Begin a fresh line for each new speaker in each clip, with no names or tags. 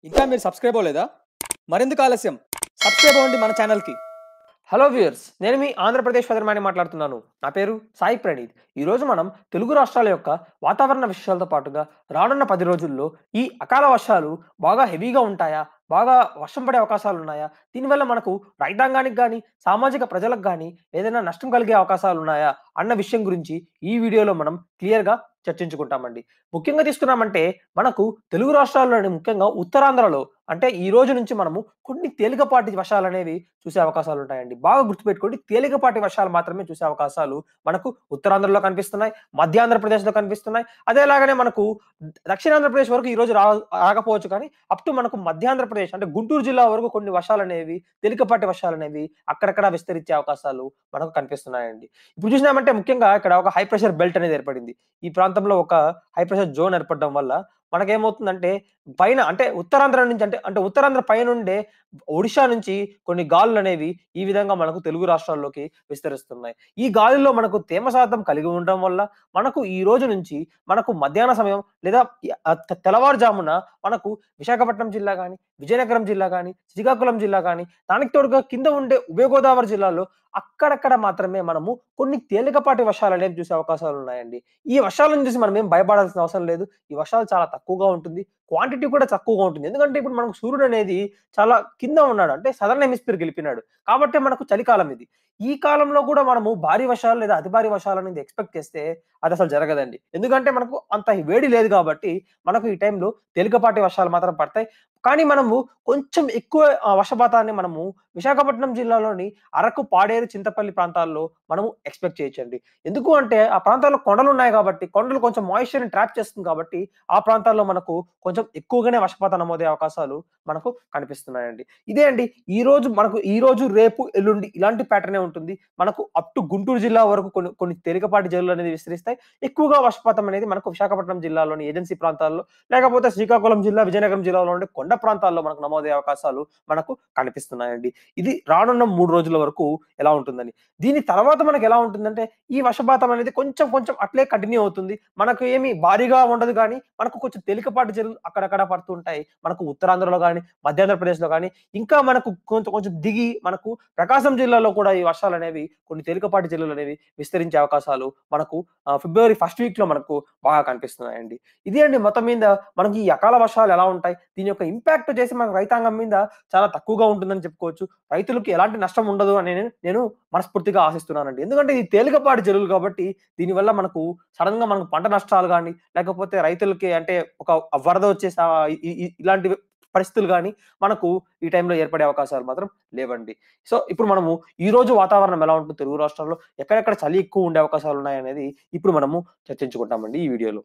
ఇంకా మీరు సబ్స్క్రైబ్ అవ్వలేదా మరెందుకు ఆలస్యం సబ్స్క్రైబ్ అవ్వండి మన ఛానల్కి
హలో వ్యూయర్స్ నేను మీ ఆంధ్రప్రదేశ్ వెదర్మాని మాట్లాడుతున్నాను నా పేరు సాయి ప్రణీత్ ఈరోజు మనం తెలుగు రాష్ట్రాల యొక్క వాతావరణ విషయాలతో పాటుగా రానున్న పది రోజుల్లో ఈ అకాల వర్షాలు బాగా హెవీగా ఉంటాయా బాగా వర్షం పడే అవకాశాలు ఉన్నాయా దీనివల్ల మనకు రైతాంగానికి కానీ సామాజిక ప్రజలకు కానీ ఏదైనా నష్టం కలిగే అవకాశాలు ఉన్నాయా అన్న విషయం గురించి ఈ వీడియోలో మనం క్లియర్గా చర్చించుకుంటామండి ముఖ్యంగా తీసుకున్నామంటే మనకు తెలుగు రాష్ట్రాల్లోని ముఖ్యంగా ఉత్తరాంధ్రలో అంటే ఈ రోజు నుంచి మనము కొన్ని తేలికపాటి వర్షాలు అనేవి చూసే అవకాశాలు ఉంటాయండి బాగా గుర్తుపెట్టుకోండి తేలికపాటి వర్షాలు మాత్రమే చూసే అవకాశాలు మనకు ఉత్తరాంధ్రలో కనిపిస్తున్నాయి మధ్య ఆంధ్రప్రదేశ్లో కనిపిస్తున్నాయి అదేలాగానే మనకు దక్షిణాంధ్రప్రదేశ్ వరకు ఈ రోజు రా రాకపోవచ్చు కానీ అప్ టు మనకు మధ్య ఆంధ్రప్రదేశ్ అంటే గుంటూరు జిల్లా వరకు కొన్ని వర్షాలు అనేవి తేలికపాటి వర్షాలు అనేవి అక్కడక్కడ విస్తరించే అవకాశాలు మనకు కనిపిస్తున్నాయండి ఇప్పుడు చూసినామంటే ముఖ్యంగా ఇక్కడ ఒక హై ప్రెషర్ బెల్ట్ అనేది ఏర్పడింది ఈ ప్రాంతంలో ఒక హై ప్రెషర్ జోన్ ఏర్పడడం వల్ల మనకేమవుతుందంటే పైన అంటే ఉత్తరాంధ్ర నుంచి అంటే అంటే ఉత్తరాంధ్ర పైనుండే ఒడిషా నుంచి కొన్ని గాలులు అనేవి ఈ విధంగా మనకు తెలుగు రాష్ట్రాల్లోకి విస్తరిస్తున్నాయి ఈ గాలుల్లో మనకు తేమ శాతం కలిగి ఉండడం వల్ల మనకు ఈ రోజు నుంచి మనకు మధ్యాహ్న సమయం లేదా ఈ- ఆ తె- తెల్లవారుజామున మనకు విశాఖపట్నం జిల్లా కానీ విజయనగరం జిల్లా కానీ శ్రీకాకుళం జిల్లా కానీ దానికి తోడుగా కింద ఉండే ఉభయ గోదావరి జిల్లాలో అక్కడక్కడ మాత్రమే మనము కొన్ని తేలికపాటి వర్షాలు అనేవి చూసే అవకాశాలు ఉన్నాయండి ఈ వర్షాలను చూసి మనం ఏం భయపడాల్సిన అవసరం లేదు ఈ వర్షాలు చాలా తక్కువగా ఉంటుంది క్వాంటిటీ కూడా తక్కువగా ఉంటుంది ఎందుకంటే ఇప్పుడు మనకు సూర్యుడు అనేది చాలా కింద ఉన్నాడు అంటే సదర్న్ హెమిస్ఫియర్ గెలిపినాడు కాబట్టి మనకు చలికాలం ఇది ఈ కాలంలో కూడా మనము భారీ వర్షాలు లేదా అతి భారీ వర్షాలు అనేది ఎక్స్పెక్ట్ చేస్తే అది అసలు జరగదండి ఎందుకంటే మనకు అంత వేడి లేదు కాబట్టి మనకు ఈ టైంలో తేలికపాటి వర్షాలు మాత్రం పడతాయి కానీ మనము కొంచెం ఎక్కువ ఆ, వర్షపాతాన్ని మనము విశాఖపట్నం జిల్లాలోని అరకు పాడేరు చింతపల్లి ప్రాంతాల్లో మనము ఎక్స్పెక్ట్ చేయొచ్చండి ఎందుకు అంటే ఆ ప్రాంతాల్లో కొండలు ఉన్నాయి కాబట్టి కొండలు కొంచెం మాయిశ్చర్ని ట్రాప్ చేస్తుంది కాబట్టి ఆ ప్రాంతాల్లో మనకు కొంచెం ఎక్కువగానే వర్షపాతం నమోదే అవకాశాలు మనకు కనిపిస్తున్నాయండి ఇదే అండి ఈ రోజు మనకు ఈ రోజు రేపు ఎల్లుండి ఇలాంటి ప్యాటర్నే ఉంటుంది మనకు అప్ టు గుంటూరు జిల్లా వరకు కొన్ని కొన్ని తేలికపాటి జల్లులు అనేది విస్తరిస్తాయి ఎక్కువగా వర్షపాతం అనేది మనకు విశాఖపట్నం జిల్లాలోని ఏజెన్సీ ప్రాంతాల్లో లేకపోతే శ్రీకాకుళం జిల్లా విజయనగరం జిల్లాలో ఉండే కొండ ప్రాంతాల్లో మనకు నమోదయ్యే అవకాశాలు మనకు కనిపిస్తున్నాయండి ఇది రానున్న మూడు రోజుల వరకు ఎలా ఉంటుందని దీని తర్వాత మనకు ఎలా ఉంటుందంటే ఈ వర్షపాతం అనేది కొంచెం కొంచెం అట్లే కంటిన్యూ అవుతుంది మనకు ఏమి భారీగా ఉండదు కానీ మనకు కొంచెం తేలికపాటి జల్లులు అక్కడక్కడ పడుతుంటాయి మనకు ఉత్తరాంధ్రలో కానీ మధ్యాంధ్రప్రదేశ్ లో కానీ ఇంకా మనకు కొంచెం కొంచెం దిగి మనకు ప్రకాశం జిల్లాలో కూడా ఈ వర్షాలు అనేవి కొన్ని తేలికపాటి జల్లులు అనేవి విస్తరించే అవకాశాలు మనకు ఆ, ఫిబ్రవరి ఫస్ట్ వీక్ లో మనకు బాగా కనిపిస్తున్నాయండి ఇది అండి మొత్తం మీద మనకి ఈ అకాల వర్షాలు ఎలా ఉంటాయి దీని యొక్క ఇంపాక్ట్ చేసి మన రైతాంగం మీద చాలా తక్కువగా ఉంటుందని చెప్పుకోవచ్చు రైతులకు ఎలాంటి నష్టం ఉండదు అని నేను- నేను మనస్ఫూర్తిగా ఆశిస్తున్నానండి ఎందుకంటే ఇది తేలికపాటి జల్లులు కాబట్టి దీనివల్ల మనకు సడన్ గా మనకు పంట నష్టాలు కానీ లేకపోతే రైతులకి అంటే ఒక వరద వచ్చే సా- ఈ- ఈ- ఇలాంటి పరిస్థితులు కానీ మనకు ఈ టైంలో ఏర్పడే అవకాశాలు మాత్రం లేవండి సో ఇప్పుడు మనము ఈ రోజు వాతావరణం ఎలా ఉంటుంది తెలుగు రాష్ట్రాల్లో ఎక్కడెక్కడ చలి ఎక్కువ ఉండే అవకాశాలు ఉన్నాయనేది ఇప్పుడు మనము చర్చించుకుంటామండి ఈ వీడియోలో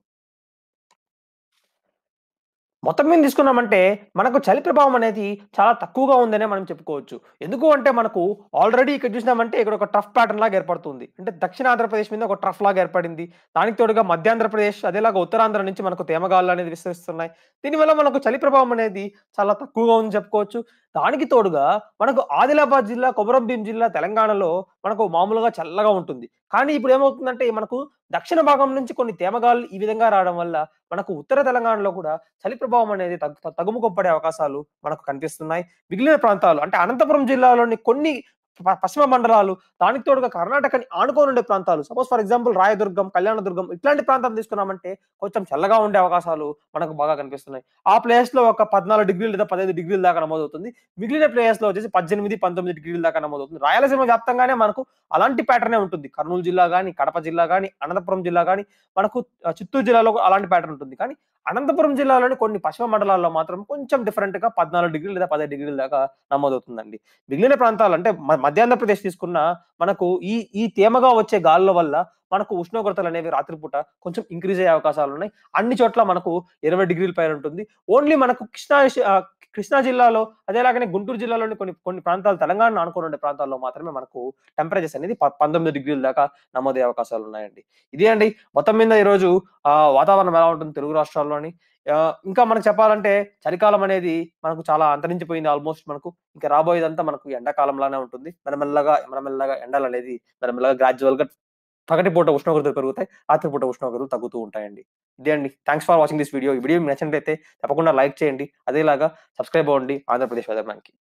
మొత్తం మీద తీసుకున్నామంటే మనకు చలి ప్రభావం అనేది చాలా తక్కువగా ఉందనే మనం చెప్పుకోవచ్చు ఎందుకు అంటే మనకు ఆల్రెడీ ఇక్కడ చూసినామంటే ఇక్కడ ఒక ట్రఫ్ ప్యాటర్న్ లాగా ఏర్పడుతుంది అంటే దక్షిణ ఆంధ్రప్రదేశ్ మీద ఒక ట్రఫ్ లాగా ఏర్పడింది దానికి తోడుగా మధ్య ఆంధ్రప్రదేశ్ అదేలాగా ఉత్తరాంధ్ర నుంచి మనకు తేమగాళ్ళు అనేది విస్తరిస్తున్నాయి దీనివల్ల మనకు చలి ప్రభావం అనేది చాలా తక్కువగా ఉందని చెప్పుకోవచ్చు దానికి తోడుగా మనకు ఆదిలాబాద్ జిల్లా కొమరంభీం జిల్లా తెలంగాణలో మనకు మామూలుగా చల్లగా ఉంటుంది కానీ ఇప్పుడు ఏమవుతుందంటే మనకు దక్షిణ భాగం నుంచి కొన్ని తేమగాలు ఈ విధంగా రావడం వల్ల మనకు ఉత్తర తెలంగాణలో కూడా చలి ప్రభావం అనేది తగ్గు తగ్గుముఖం పడే అవకాశాలు మనకు కనిపిస్తున్నాయి మిగిలిన ప్రాంతాలు అంటే అనంతపురం జిల్లాలోని కొన్ని ప- పశ్చిమ మండలాలు దానికి తోడుగా కర్ణాటకని ఆనుకొని ఉండే ప్రాంతాలు suppose for example Rayadurgam Kalyandurgam ఇట్లాంటి ప్రాంతాలు తీసుకున్నామంటే కొంచెం చల్లగా ఉండే అవకాశాలు మనకు బాగా కనిపిస్తున్నాయి ఆ ప్లేస్ లో ఒక పద్నాలుగు డిగ్రీలు లేదా పదహైదు డిగ్రీల దాకా నమోదవుతుంది మిగిలిన ప్లేయర్స్ లో వచ్చేసి పద్దెనిమిది పంతొమ్మిది డిగ్రీల దాకా నమోదవుతుంది రాయలసీమ వ్యాప్తంగానే మనకు అలాంటి ప్యాటర్నే ఉంటుంది కర్నూలు జిల్లా కానీ కడప జిల్లా కానీ అనంతపురం జిల్లా కానీ మనకు ఆ, చిత్తూరు జిల్లాలో కూడా అలాంటి ప్యాటర్న్ ఉంటుంది కానీ అనంతపురం జిల్లాలోని కొన్ని పశ్చిమ మండలాల్లో మాత్రం కొంచెం డిఫరెంట్ గా పద్నాలుగు డిగ్రీలు లేదా పదహైదు డిగ్రీల దాకా నమోదవుతుందండి మిగిలిన ప్రాంతాలు అంటే మ- మధ్య ఆంధ్రప్రదేశ్ తీసుకున్న మనకు ఈ ఈ తేమగా వచ్చే గాలుల వల్ల మనకు ఉష్ణోగ్రతలు అనేవి రాత్రిపూట కొంచెం ఇంక్రీజ్ అయ్యే అవకాశాలు ఉన్నాయి అన్ని చోట్ల మనకు ఇరవై డిగ్రీల పైన ఉంటుంది ఓన్లీ మనకు కృష్ణా ఆ, కృష్ణా జిల్లాలో అదేలాగానే గుంటూరు జిల్లాలోని కొన్ని కొన్ని ప్రాంతాలు తెలంగాణ ఆనుకొని ఉండే ప్రాంతాల్లో మాత్రమే మనకు టెంపరేచర్స్ అనేది ప- పంతొమ్మిది డిగ్రీల దాకా నమోదయ్యే అవకాశాలు ఉన్నాయండి ఇదే అండి మొత్తం మీద ఈరోజు ఆ, వాతావరణం ఎలా ఉంటుంది తెలుగు రాష్ట్రాల్లోని ఆ, ఇంకా మనకు చెప్పాలంటే చలికాలం అనేది మనకు చాలా అంతరించిపోయింది ఆల్మోస్ట్ మనకు ఇంకా రాబోయేదంతా మనకు ఎండాకాలంలానే ఉంటుంది మెల్లమెల్లగా మెల్లమెల్లగా ఎండలు అనేది మెల్లమెల్లగా గ్రాడ్యువల్ గా పగటిపూట ఉష్ణోగ్రతలు పెరుగుతాయి రాత్రిపూట ఉష్ణోగ్రతలు తగ్గుతూ ఉంటాయండి ఇదే అండి thanks for watching this video ఈ వీడియో మీకు నచ్చినట్లయితే తప్పకుండా లైక్ చేయండి అదేలాగా సబ్స్క్రైబ్ అవ్వండి ఆంధ్రప్రదేశ్ వెదర్మ్యాన్కి